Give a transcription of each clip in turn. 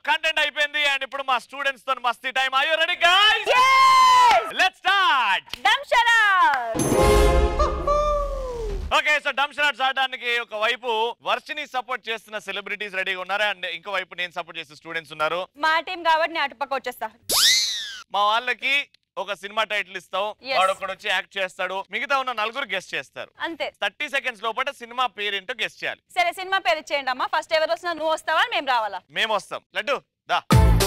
Content అయిపోయింది and ఇప్పుడు మా స్టూడెంట్స్ తో మస్తీ టైం అయ్యో ready guys let's start okay so dumb charades ఆడడానికి ఒక వైపు వర్షిని సపోర్ట్ చేస్తున్న సెలబ్రిటీస్ రెడీగా ఉన్నారు అండ్ ఇంకో వైపు నేను సపోర్ట్ చేసే స్టూడెంట్స్ ఉన్నారు మా టీం కాబట్టి నేను అటుపక్క వచ్చేస్తా మా వాళ్ళకి ఒక సినిమా టైటిల్ ఇస్తావు Yes. వాడు ఒకడు వచ్చి యాక్ట్ చేస్తాడు మిగతా ఉన్న నలుగురు గెస్ట్ చేస్తారు అంతే థర్టీ సెకండ్స్ లోపల సినిమా పేరేంటో గెస్ట్ చేయాలి సరే సినిమా పేరు ఇచ్చేయండి అమ్మా ఫస్ట్ ఎవరు వస్తున్నా నువ్వు వస్తావా మేము రావాలా మేము వస్తాం లడ్డు దా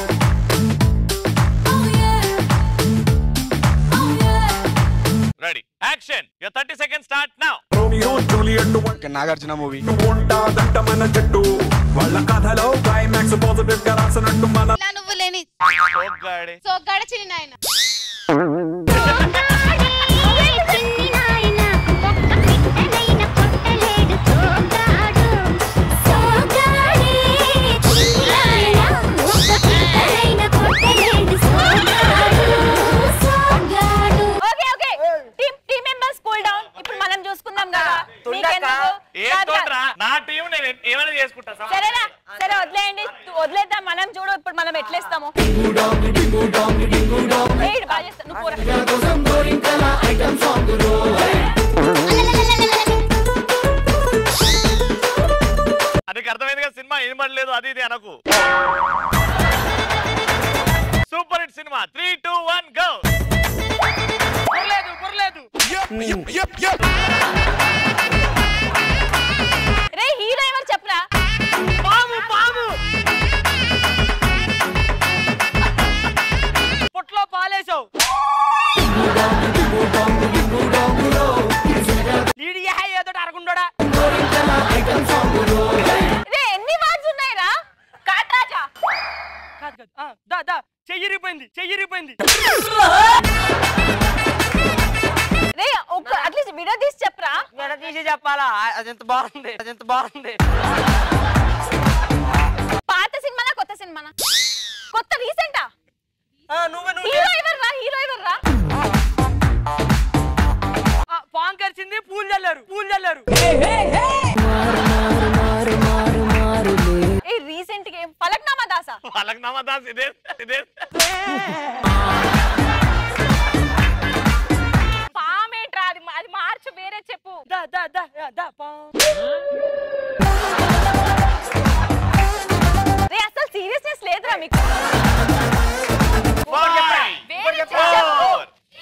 ready action your thirty second start now Romeo Juliet okay, Nagarjuna movie ఉంటాదంట మన జట్టు వాళ్ళ కథలో క్లైమాక్స్ పాజిటివ్ గా రాసినట్టు మన ఇలా నువ్వు లేని గాడి సో గడచిన నాయన okay okay team team members cool down ఇప్పుడు మనం చూసుకుందాం కదా మీకెందుకు ఏం కాదు, కాదు. తోడ్రా నా టీం నేను ఏమైనా చేసుకుంటా సమ- సరేనా సరే వదిలేయండి వదిలేద్దాం మనం చూడు ఇప్పుడు మనం ఎట్లేస్తాము ఏయ్, బాగా చేస్తా. నువ్వు పోరా. అది అర్థమైంది కదా సినిమా ఏం పడలేదు అది ఇది అనకు super hit cinema three two one go రే హీరో ఎవరు చెప్పరా పుట్లో పాలేసావు ఈడియా ఏదో అరగుండోడా రే ఎన్ని వర్డ్స్ ఉన్నాయిరా కాట్రాజా కాదు కాదు ఆ, దా దా చెయ్యిరిపోయింది చెయ్యిరిపోయింది రే ఒక్క అట్లీస్ట్ వీడియో తీసి చెప్పరా ఎడ తీసి చెప్పాలా ఆ- అది ఎంత బాగుంది అది ఎంత బాగుంది పాత సినిమానా కొత్త సినిమానా కొత్త రీసెంటా ఆ, నువ్వే నువ్వు హీరో ఎవర్రా హీరో ఎవర్రా ఆ, పాము కరిచింది పూలు చల్లారు పూలు చల్లారు ఏ రీసెంట్ గా ఏం- ఫలక్నామా దాసా వాళ్ళకి నమ్మదాస్ ఇదే ఇదే పామేంట్రా అది అది మార్చు వేరే చెప్పు దా దా దా ఆ, దా పాము రే అసలు సీరియస్నెస్ లేదురా మీకు Five, వేరే చెప్పు. four,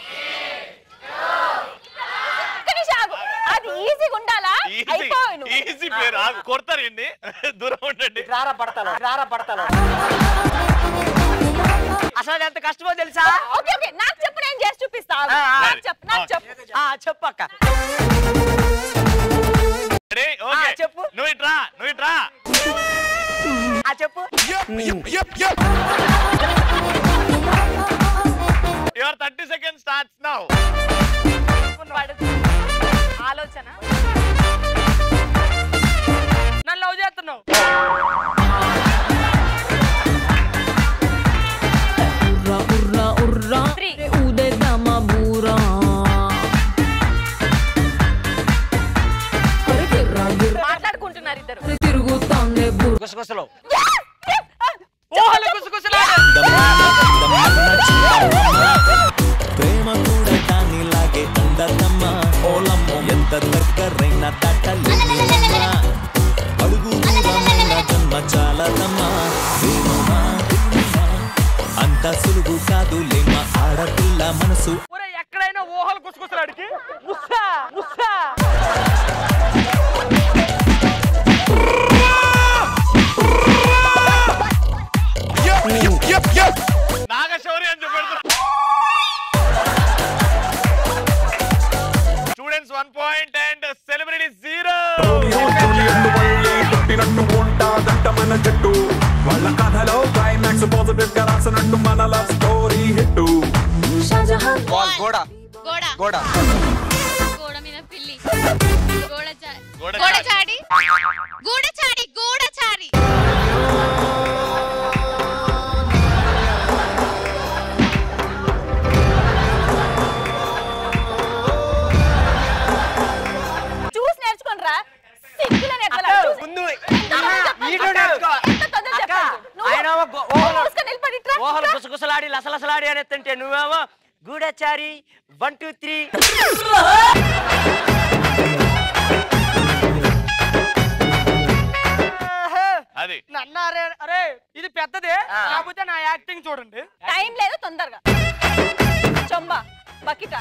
ఒక్క నిమిషం ఆగు. అది ఈజీగా ఉండాలా easy, అయిపోయి నువ్వు. easy పేరు ఆగు. కొడతారండి దూరం ఉండండి రారా పడతాను రారా పడతాను అసలు అది ఎంత కష్టమో తెలుసా ఓకే ఓకే నాకు చెప్పు నేను చేసి చూపిస్తా ఆగు. ఆ, ఆ. నాకు చెప్పు నాకు చెప్పు ఆ, చెప్పు అక్క Ready? Okay. ఆ, చెప్పు. నువ్వు ఇట్రా నువ్వు ఇట్రా ఆ చెప్పు your thirty second starts now పడు. ఆలోచన నన్ను లవ్ చేస్తున్నావు urra urra Three. ude dama bura గిర్రా గిర్రా మాట్లాడుకుంటున్నారు ఇద్దరు తిరుగుతాందే బుర్ర గుసగుసలో Yes! Ah, ఓహలు గుసగుసలాడు ప్రేమ కూడా దానిలాగే ఉండదమ్మ ఓలమ్మ ఎంత దగ్గరైన తట్టలేనిదమ్మ అడుగు దూరమైన జన్మ చాలదమ్మా ప్రేమమా, ప్రేమమా, అంత సులువు కాదు లేమ్మ ఆడపిల్ల మనసు ఒరే ఎక్కడైనా ఓహలు గుసగుసలాడికి ముస్సా ముస్సా నాగశౌరి అని చెప్పాడు students one point and celebrity zero Romeo Juliet మళ్ళీ పుట్టినట్టు ఉంటాదంట మన జట్టు వాళ్ళ కథలో క్లైమాక్స్ పాజిటివ్ గా రాసినట్టు మన లవ్ స్టోరీ హిట్ వాల్ గోడ గోడ గోడ గోడ మీద పిల్లి గోడ చా- గోడ గోడ చాడి. చాడి గూడ చాడి గూడ చాడి చూసి నేర్చుకోండి రా సిగ్గులో నేర్చుకోవాలి. చూసి- ముందు ఎంత తొందరగా చెప్పాలి? వీడియో నేర్చుకో. ఎంత తొందరగా అక్క చెప్పాలి? నువ్వు- ఆయన ఒక గో- ఓ గుసగుసలాడి లసలసలాడి అనేస్తుంటే నువ్వేమో గూఢచారి వన్ టూ త్రీ అది నన్నారే అరే ఇది పెద్దదే కాకపోతే నా యాక్టింగ్ చూడండి టైం లేదు తొందరగా చొంబ బకిట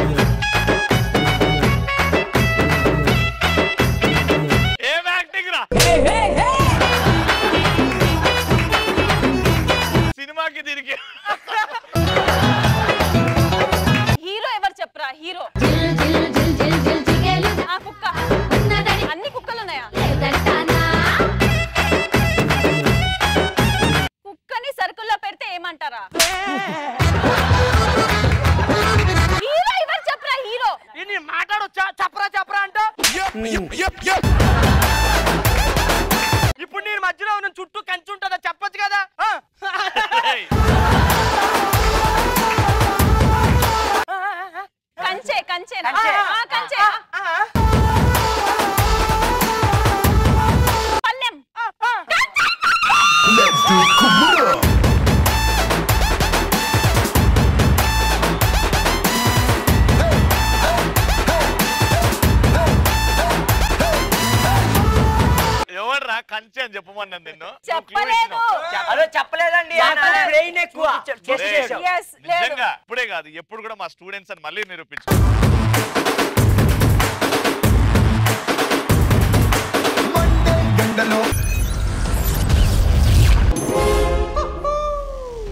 ఏం యాక్టింగ్ రా సినిమాకి దీనికి హీరో ఎవరు చెప్పరా హీరో జిల్ జిల్ జిల్ జిల్ జిల్ జిగేలు ఆ కుక్క ఉన్నదని అన్ని కుక్కలు ఉన్నాయా లేదంటానా కుక్కని సరుకుల్లో పెడితే ఏమంటారా హీరో ఎవరు చెప్పరా హీరో ఇది మాట్లాడొచ్చా చెప్పరా చెప్పరా అంటూ ఇప్పుడు నేను మధ్యలో ఉన్న చుట్టూ కంచి ఉంటుందా చెప్పొచ్చు కదా ఆ? ఏయ్, కంచే కంచే కంచే. కంచే ఆ, పల్లెం ఆ, ఆ. ఎవర్రా కంచె అని చెప్పమన్నాను నిన్ను చెప్పలేదు అదే చెప్పలేదండి చెప్పలేదు. బ్రెయిన్ ఎక్కువ Guess Hey. చేశావు. Yes, లేదు నిజంగా ఇప్పుడే కాదు ఎప్పుడు కూడా మా స్టూడెంట్స్ అని మళ్ళీ నిరూపించు ఎండలో